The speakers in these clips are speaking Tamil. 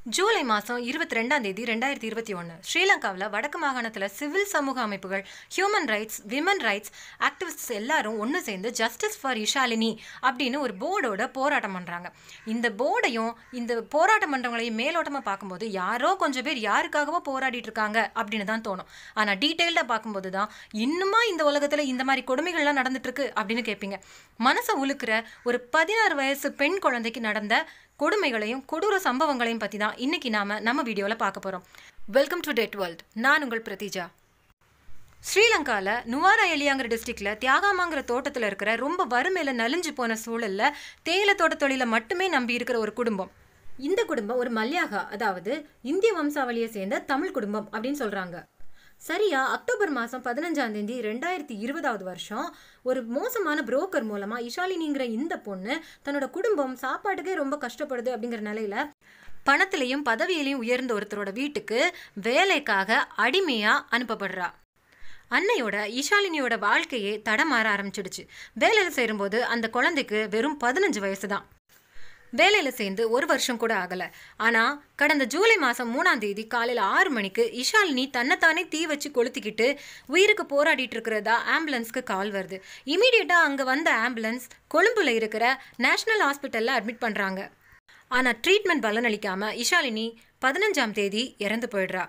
ஜூலை மாதம் இருபத்தி ரெண்டாம் தேதி ரெண்டாயிரத்தி இருபத்தி ஒன்று ஸ்ரீலங்காவில் வடக்கு மாகாணத்தில் சிவில் சமூக அமைப்புகள் human rights women rights activists எல்லாரும் ஒன்று சேர்ந்து ஜஸ்டிஸ் ஃபார் இஷாலினி அப்படின்னு ஒரு போர்டோட போராட்டம் பண்ணுறாங்க இந்த போர்டையும் இந்த போராட்டம் பண்ணுறவங்களையும் மேலோட்டமாக பார்க்கும்போது யாரோ கொஞ்சம் பேர் யாருக்காகவோ போராடிட்டு இருக்காங்க அப்படின்னு தான் தோணும் ஆனால் டீட்டெயில்டாக பார்க்கும்போது தான் இன்னுமா இந்த உலகத்தில் இந்த மாதிரி கொடுமைகள்லாம் நடந்துட்டு இருக்கு அப்படின்னு கேட்பீங்க மனசை உழுக்கிற ஒரு பதினாறு வயசு பெண் குழந்தைக்கு நடந்த கொடுமைகளையும் கொடூர சம்பவங்களையும் பற்றி தான் இன்னைக்கு நாம நம்ம வீடியோவில் பார்க்க போகிறோம் வெல்கம் டு டெட் வேர்ல்ட் நான் உங்கள் பிரதிஜா ஸ்ரீலங்காவில் நுவாரா எலியாங்கிற டிஸ்ட்ரிக்டில் தியாகாமாங்கிற தோட்டத்தில் இருக்கிற ரொம்ப வறுமையில் நலிஞ்சு போன சூழலில் தேயிலை தோட்ட தொழிலை மட்டுமே நம்பி இருக்கிற ஒரு குடும்பம் இந்த குடும்பம் ஒரு மல்யாகா அதாவது இந்திய வம்சாவளியை சேர்ந்த தமிழ் குடும்பம் அப்படின்னு சொல்கிறாங்க சரியா அக்டோபர் மாதம் பதினஞ்சாம் தேதி ரெண்டாயிரத்தி இருபதாவது வருஷம் ஒரு மோசமான புரோக்கர் மூலமாக இஷாலினிங்கிற இந்த பொண்ணு தன்னோட குடும்பம் சாப்பாட்டுக்கே ரொம்ப கஷ்டப்படுது அப்படிங்கிற நிலையில பணத்திலையும் பதவியிலையும் உயர்ந்த ஒருத்தரோட வீட்டுக்கு வேலைக்காக அடிமையாக அனுப்பப்படுறா அன்னையோட இஷாலினியோட வாழ்க்கையே தடமாற ஆரம்பிச்சிடுச்சு வேலையில் சேரும்போது அந்த குழந்தைக்கு வெறும் பதினஞ்சு வயசு தான் வேலையில் சேர்ந்து ஒரு வருஷம் கூட ஆகலை ஆனால் கடந்த ஜூலை மாதம் மூணாம் தேதி காலையில் ஆறு மணிக்கு இஷாலினி தன்னைத்தானே தீ வச்சு கொளுத்திக்கிட்டு உயிருக்கு போராடிட்டு இருக்கிறதா ஆம்புலன்ஸ்க்கு கால் வருது இமீடியட்டாக அங்கே வந்த ஆம்புலன்ஸ் கொழும்புல இருக்கிற நேஷனல் ஹாஸ்பிட்டலில் அட்மிட் பண்ணுறாங்க ஆனால் ட்ரீட்மெண்ட் பலனளிக்காமல் இஷாலினி பதினஞ்சாம் தேதி இறந்து போயிடுறா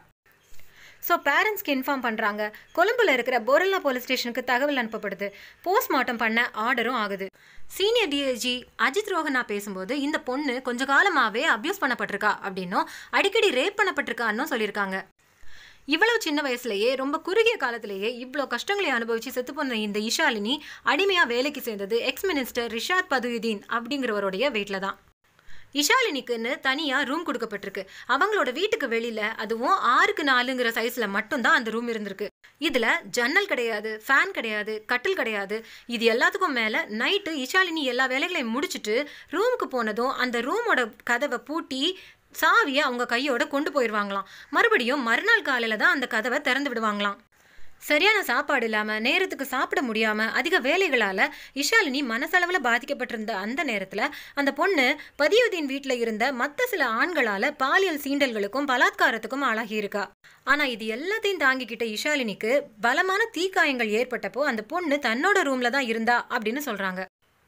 ஸோ பேரண்ட்ஸ்க்கு இன்ஃபார்ம் பண்ணுறாங்க கொழும்புல இருக்கிற போரல்லா போலீஸ் ஸ்டேஷனுக்கு தகவல் அனுப்பப்படுது போஸ்ட்மார்ட்டம் பண்ண ஆர்டரும் ஆகுது சீனியர் டிஐஜி அஜித் ரோஹனா பேசும்போது இந்த பொண்ணு கொஞ்ச காலமாகவே அப்யூஸ் பண்ணப்பட்டிருக்கா அப்படின்னும் அடிக்கடி ரேப் பண்ணப்பட்டிருக்கான்னு சொல்லியிருக்காங்க இவ்வளவு சின்ன வயசுலயே ரொம்ப குறுகிய காலத்திலேயே இவ்வளோ கஷ்டங்களை அனுபவிச்சு செத்து போன இந்த இஷாலினி அடிமையாக வேலைக்கு சேர்ந்தது எக்ஸ் மினிஸ்டர் ரிஷாத் பதுயுதீன் அப்படிங்கிறவருடைய வீட்டில் தான் இஷாலினிக்குன்னு தனியாக ரூம் கொடுக்கப்பட்டிருக்கு அவங்களோட வீட்டுக்கு வெளியில் அதுவும் ஆறுக்கு நாலுங்கிற சைஸில் மட்டும்தான் அந்த ரூம் இருந்திருக்கு இதில் ஜன்னல் கிடையாது ஃபேன் கிடையாது கட்டில் கிடையாது இது எல்லாத்துக்கும் மேலே நைட்டு இஷாலினி எல்லா வேலைகளையும் முடிச்சுட்டு ரூமுக்கு போனதும் அந்த ரூமோட கதவை பூட்டி சாவியை அவங்க கையோட கொண்டு போயிடுவாங்களாம் மறுபடியும் மறுநாள் காலையில் தான் அந்த கதவை திறந்து விடுவாங்களாம் சரியான சாப்பாடு இல்லாமல் நேரத்துக்கு சாப்பிட முடியாமல் அதிக வேலைகளால் இஷாலினி மனசளவில் பாதிக்கப்பட்டிருந்த அந்த நேரத்தில் அந்த பொண்ணு பதியுதீன் வீட்டில் இருந்த மற்ற சில ஆண்களால் பாலியல் சீண்டல்களுக்கும் பலாத்காரத்துக்கும் ஆளாகியிருக்கா ஆனால் இது எல்லாத்தையும் தாங்கிக்கிட்ட இஷாலினிக்கு பலமான தீக்காயங்கள் ஏற்பட்டப்போ அந்த பொண்ணு தன்னோட ரூமில் தான் இருந்தா அப்படின்னு சொல்கிறாங்க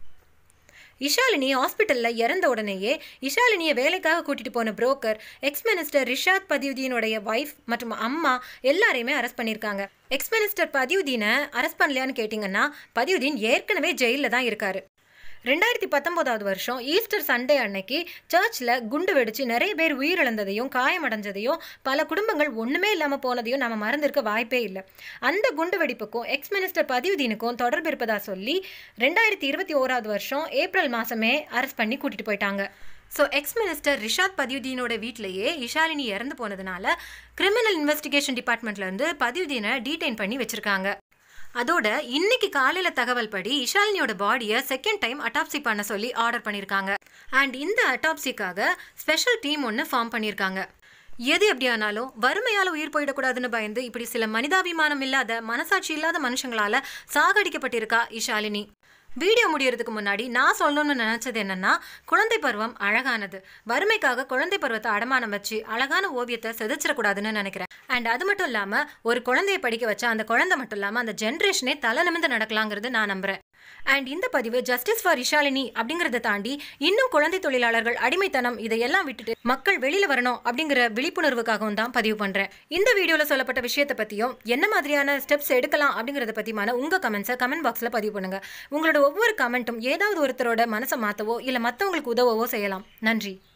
இஷாலினி ஹாஸ்பிட்டலில் இறந்த உடனேயே இஷாலினியை வேலைக்காக கூட்டிட்டு போன புரோக்கர் எக்ஸ் மினிஸ்டர் ரிஷாத் பதியுதீனுடைய ஒய்ஃப் மற்றும் அம்மா எல்லாரையுமே அரெஸ்ட் பண்ணியிருக்காங்க எக்ஸ் மினிஸ்டர் பதியுதீனை அரெஸ்ட் பண்ணலையான்னு கேட்டிங்கன்னா பதியுதீன் ஏற்கனவே ஜெயிலில் தான் இருக்காரு ரெண்டாயிரத்தி பத்தொம்போதாவது வருஷம் ஈஸ்டர் சண்டே அன்னைக்கு சர்ச்சில் குண்டு வெடிச்சு நிறைய பேர் உயிரிழந்ததையும் காயமடைஞ்சதையும் பல குடும்பங்கள் ஒன்றுமே இல்லாமல் போனதையும் நம்ம மறந்திருக்க வாய்ப்பே இல்லை அந்த குண்டு வெடிப்புக்கும் எக்ஸ் மினிஸ்டர் பதிவுதீனுக்கும் தொடர்பு இருப்பதா சொல்லி ரெண்டாயிரத்தி இருபத்தி ஓராவது வருஷம் ஏப்ரல் மாதமே அரெஸ்ட் பண்ணி கூட்டிகிட்டு போயிட்டாங்க ஸோ எக்ஸ் மினிஸ்டர் ரிஷாத் பதியுதீனோட வீட்டிலேயே இஷாலினி இறந்து போனதுனால கிரிமினல் இன்வெஸ்டிகேஷன் டிபார்ட்மெண்ட்லேருந்து பதியுதீனை டீடைன் பண்ணி வச்சுருக்காங்க அதோட இன்னைக்கு காலையில தகவல் படி இஷாலினியோட பாடியை செகண்ட் டைம் அட்டாப்சி பண்ண சொல்லி ஆர்டர் பண்ணியிருக்காங்க அண்ட் இந்த அட்டாப்சிக்காக ஸ்பெஷல் டீம் ஒன்று ஃபார்ம் பண்ணியிருக்காங்க எது எப்படி ஆனாலும் வறுமையால் உயிர் போயிடக்கூடாதுன்னு பயந்து இப்படி சில மனிதாபிமானம் இல்லாத மனசாட்சி இல்லாத மனுஷங்களால சாகடிக்கப்பட்டிருக்கா இஷாலினி வீடியோ முடியறதுக்கு முன்னாடி நான் சொல்லணும்னு நினச்சது என்னன்னா குழந்தை பருவம் அழகானது வறுமைக்காக குழந்தை பருவத்தை அடமானம் வச்சு அழகான ஓவியத்தை செதுச்சிடக்கூடாதுன்னு நினைக்கிறேன் அண்ட் அது மட்டும் இல்லாமல் ஒரு குழந்தைய படிக்க வச்சா அந்த குழந்தை மட்டும் இல்லாமல் அந்த ஜென்ரேஷனே தலை நிமிந்து நடக்கலாங்கிறது நான் நம்புறேன் அண்ட் இந்த பதிவு ஜஸ்டிஸ் ஃபார் இஷாலினி அப்படிங்கிறத தாண்டி இன்னும் குழந்தை தொழிலாளர்கள் அடிமைத்தனம் இதையெல்லாம் விட்டுட்டு மக்கள் வெளியில வரணும் அப்படிங்கிற விழிப்புணர்வுக்காகவும் தான் பதிவு பண்றேன் இந்த வீடியோல சொல்லப்பட்ட விஷயத்தை பத்தியும் என்ன மாதிரியான ஸ்டெப்ஸ் எடுக்கலாம் அப்படிங்கறத பத்தியுமான உங்க கமெண்ட்ஸை கமெண்ட் பாக்ஸ்ல பதிவு பண்ணுங்க உங்களோட ஒவ்வொரு கமெண்ட்டும் ஏதாவது ஒருத்தரோட மனசை மாத்தவோ இல்ல மத்தவங்களுக்கு உதவவோ செய்யலாம் நன்றி